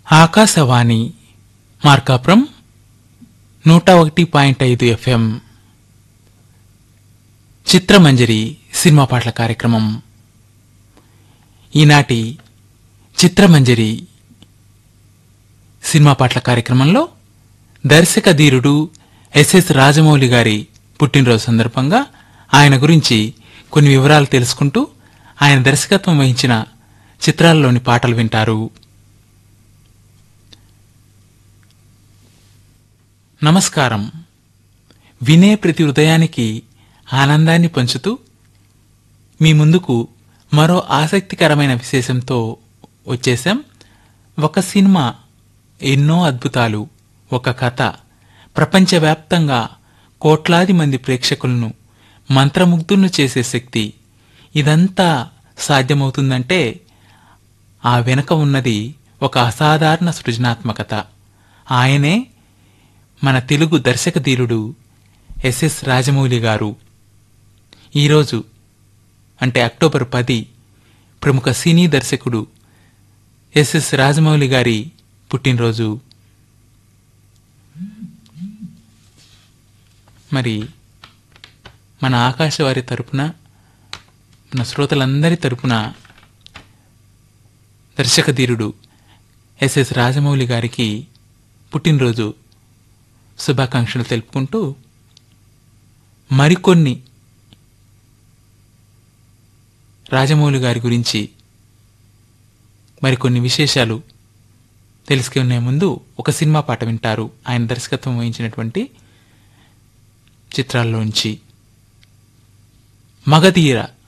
ఆకాశవాణి మార్కాపురం నూట ఒకటి పాయింట్ ఐదు ఎఫ్ఎం చిత్రమంజరి సినిమా పాటల కార్యక్రమం ఈనాటి చిత్రమంజరి సినిమా పాటల కార్యక్రమంలో దర్శక ధీరుడు ఎస్ఎస్ రాజమౌళి గారి పుట్టినరోజు సందర్భంగా ఆయన గురించి కొన్ని వివరాలు తెలుసుకుంటూ ఆయన దర్శకత్వం వహించిన చిత్రాల్లోని పాటలు వింటారు నమస్కారం వినే ప్రతి హృదయానికి ఆనందాన్ని పంచుతూ మీ ముందుకు మరో ఆసక్తికరమైన విశేషంతో వచ్చేసాం ఒక సినిమా ఎన్నో అద్భుతాలు ఒక కథ ప్రపంచవ్యాప్తంగా కోట్లాది మంది ప్రేక్షకులను మంత్రముగ్ధులను చేసే శక్తి ఇదంతా సాధ్యమవుతుందంటే ఆ వెనుక ఉన్నది ఒక అసాధారణ సృజనాత్మకత ఆయనే మన తెలుగు దర్శక ధీరుడు ఎస్ఎస్ రాజమౌళి గారు ఈరోజు అంటే అక్టోబర్ పది ప్రముఖ సినీ దర్శకుడు ఎస్ఎస్ రాజమౌళి గారి పుట్టినరోజు మరి మన ఆకాశవారి తరపున మన శ్రోతలందరి తరపున దర్శక ధీరుడు ఎస్ఎస్ రాజమౌళి గారికి పుట్టినరోజు శుభాకాంక్షలు తెలుపుకుంటూ మరికొన్ని రాజమౌళి గారి గురించి మరికొన్ని విశేషాలు తెలుసుకునే ముందు ఒక సినిమా పాట వింటారు ఆయన దర్శకత్వం వహించినటువంటి చిత్రాల్లోంచి మగధీర